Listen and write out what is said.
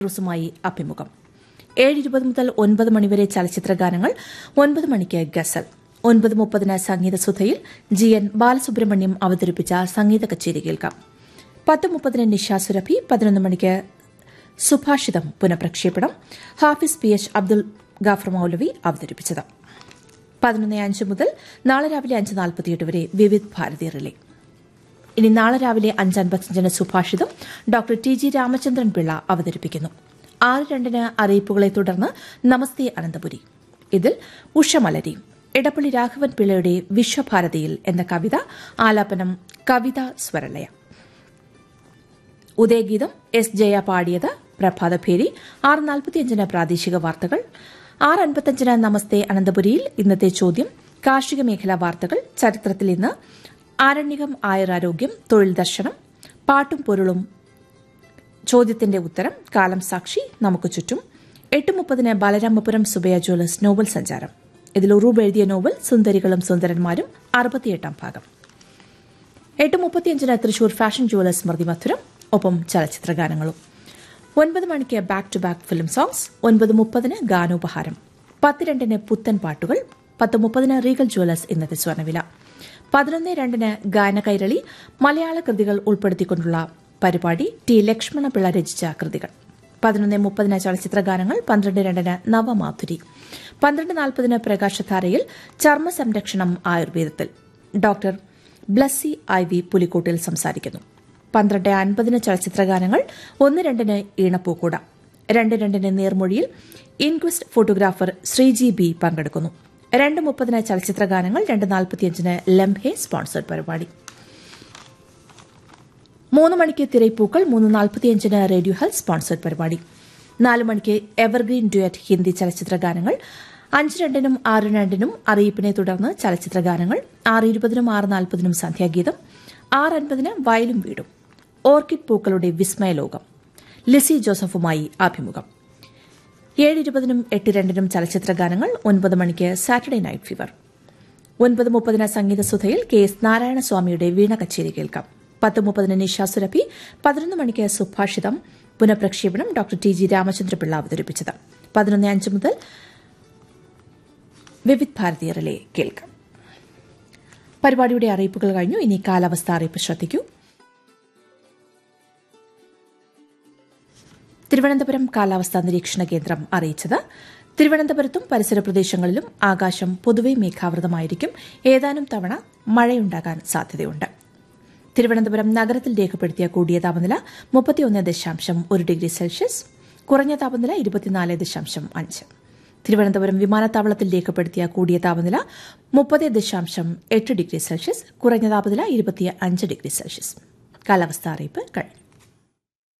റൂസുമായി അഭിമുഖം ഏഴ് ഇരുപത് മുതൽ ഒൻപത് മണിവരെ ചലച്ചിത്ര ഗാനങ്ങൾ ഒൻപത് മണിക്ക് ഗസൽ ഒൻപത് മുപ്പതിന് സംഗീതസുധയിൽ ജി എൻ ബാലസുബ്രഹ്മണ്യം അവതരിപ്പിച്ച സംഗീത കച്ചേരി കേൾക്കാം പത്ത് മുപ്പതിന് നിഷ സുരഭി പതിനൊന്ന് മണിക്ക് സുഭാഷിതം പുനഃപ്രക്ഷേപണം ഹാഫിസ് പി എച്ച് അബ്ദുൽ ഗാഫർ മൌലവി അവതരിപ്പിച്ചത് പതിനൊന്ന് അഞ്ച് മുതൽ നാളെ രാവിലെ അഞ്ച് നാൽപ്പത്തിയെട്ട് വരെ വിവിധ് ഭാരതി റിലേ ഇനി നാളെ രാവിലെ അഞ്ചൻപത്തഞ്ചിന് സുഭാഷിതം doctor T G Ramachandran Pillai അവതരിപ്പിക്കുന്നു ആറ് രണ്ടിന് അറിയിപ്പുകളെ തുടർന്ന് നമസ്തേ അനന്തപുരി ഇതിൽ ഉഷമലരി എടപ്പള്ളി രാഘവൻ പിള്ളയുടെ വിശ്വഭാരതിയിൽ എന്ന കവിത ആലാപനം കവിത സ്വരലയ ഉദയഗീതം എസ് ജയ പാടിയത് പ്രഭാതഭേരി ആറ് നാൽപ്പത്തിയഞ്ചിന് പ്രാദേശിക വാർത്തകൾ ആറ് അൻപത്തഞ്ചിന് നമസ്തേ അനന്തപുരിയിൽ ഇന്നത്തെ ചോദ്യം കാർഷിക മേഖലാ വാർത്തകൾ ചരിത്രത്തിൽ ഇന്ന് ആരണ്യകം ആയുരാരോഗ്യം തൊഴിൽ ദർശനം പാട്ടും പൊരുളും ചോദ്യത്തിന്റെ ഉത്തരം കാലം സാക്ഷി നമുക്ക് ചുറ്റും എട്ട് മുപ്പതിന് ബാലരാമപുരം സുബയ ജ്വല്ലേഴ്സ് നോവൽ സഞ്ചാരം ഇതിൽ ഉറൂബ് എഴുതിയ നോവൽ സുന്ദരികളും സുന്ദരന്മാരും അറുപത്തിയെട്ടാം ഭാഗം എട്ട് മുപ്പത്തിയഞ്ചിന് തൃശൂർ ഫാഷൻ ജുവലേഴ്സ് സ്മൃതി മധുരം ഒപ്പം ചലച്ചിത്ര ഗാനങ്ങളും ഒൻപത് മണിക്ക് back to back film songs ഒൻപത് മുപ്പതിന് ഗാനോപഹാരം പത്ത് രണ്ടിന് പുത്തൻ പാട്ടുകൾ പത്ത് മുപ്പതിന് റീഗൽ ജുവലേഴ്സ് ഇന്നത്തെ സ്വർണ്ണവില പതിനൊന്ന് രണ്ടിന് ഗാനകൈരളി മലയാള കൃതികൾ ഉൾപ്പെടുത്തിക്കൊണ്ടുള്ള പരിപാടി ടി ലക്ഷ്മണപിള്ള രചിച്ച കൃതികൾ പതിനൊന്ന് മുപ്പതിന് ചലച്ചിത്ര ഗാനങ്ങൾ പന്ത്രണ്ട് രണ്ടിന് നവമാധുരി പന്ത്രണ്ട് നാൽപ്പതിന് പ്രകാശധാരയിൽ ചർമ്മ സംരക്ഷണം ആയുർവേദത്തിൽ doctor Blessy I V Pulikkottil സംസാരിക്കുന്നു പന്ത്രണ്ട് അൻപതിന് ചലച്ചിത്ര ഗാനങ്ങൾ ഒന്ന് രണ്ടിന് ഈണപ്പൂക്കൂട രണ്ട് രണ്ടിന് നേർമൊഴിയിൽ ഇൻക്വസ്റ്റ് ഫോട്ടോഗ്രാഫർ ശ്രീജി ബി പങ്കെടുക്കുന്നു രണ്ട് മുപ്പതിന് ചലച്ചിത്ര ഗാനങ്ങൾ രണ്ട് നാൽപ്പത്തിയഞ്ചിന് ലംഹെ സ്പോൺസർഡ് പരിപാടി മൂന്ന് മണിക്ക് തിരൈപ്പൂക്കൾ മൂന്ന് നാൽപ്പത്തിയഞ്ചിന് റേഡിയോ ഹെൽത്ത് സ്പോൺസർഡ് പരിപാടി നാല് മണിക്ക് എവർഗ്രീൻ ഡ്യുയറ്റ് ഹിന്ദി ചലച്ചിത്ര ഗാനങ്ങൾ അഞ്ച് രണ്ടിനും ആറ് രണ്ടിനും അറിയിപ്പിനെ തുടർന്ന് ചലച്ചിത്ര ഗാനങ്ങൾ ആറ് ഇരുപതിനും ആറ് നാൽപ്പതിനും സന്ധ്യാഗീതം ആറ് അൻപതിന് വയലും വീടും ഓർക്കിഡ് പൂക്കളുടെ വിസ്മയലോകം ലിസി ജോസഫുമായി അഭിമുഖം ഏഴ് ഇരുപതിനും എട്ട് രണ്ടിനും ചലച്ചിത്ര ഗാനങ്ങൾ ഒൻപത് മണിക്ക് സാറ്റർഡേ നൈറ്റ് ഫീവർ ഒൻപത് മുപ്പതിന് സംഗീതസുധയിൽ കെ എസ് നാരായണസ്വാമിയുടെ വീണ കച്ചേരി കേൾക്കാം പത്ത് മുപ്പതിന് നിഷ സുരഭി പതിനൊന്ന് മണിക്ക് സുഭാഷിതം പുനഃപ്രക്ഷേപണം ഡോക്ടർ ടി ജി രാമചന്ദ്രപിള്ള അവതരിപ്പിച്ചത് പതിനൊന്ന് അഞ്ച് മുതൽ വിവിധ് ഭാരതീയ റിലേ കേൾക്കാം പരിപാടിയുടെ അറിയിപ്പുകൾ കഴിഞ്ഞു ഇനി കാലാവസ്ഥ അറിയിപ്പ് ശ്രദ്ധിക്കൂ തിരുവനന്തപുരം കാലാവസ്ഥാ നിരീക്ഷണ കേന്ദ്രം അറിയിച്ചത് തിരുവനന്തപുരത്തും പരിസര പ്രദേശങ്ങളിലും ആകാശം പൊതുവെ മേഘാവൃതമായിരിക്കും ഏതാനും തവണ മഴയുണ്ടാകാൻ സാധ്യതയുണ്ട് തിരുവനന്തപുരം നഗരത്തിൽ രേഖപ്പെടുത്തിയ കൂടിയ താപനില മുപ്പത്തിയൊന്ന് ദശാംശം ഒരു ഡിഗ്രി സെൽഷ്യസ് കുറഞ്ഞ താപനില ഇരുപത്തിനാല് ദശാംശം അഞ്ച് തിരുവനന്തപുരം വിമാനത്താവളത്തിൽ രേഖപ്പെടുത്തിയ കൂടിയ താപനില മുപ്പത് ദശാംശം എട്ട് ഡിഗ്രി സെൽഷ്യസ് കുറഞ്ഞ താപനില ഇരുപത്തി അഞ്ച് ഡിഗ്രി സെൽഷ്യസ് കാലാവസ്ഥാ അറിയിപ്പ് കഴിഞ്ഞു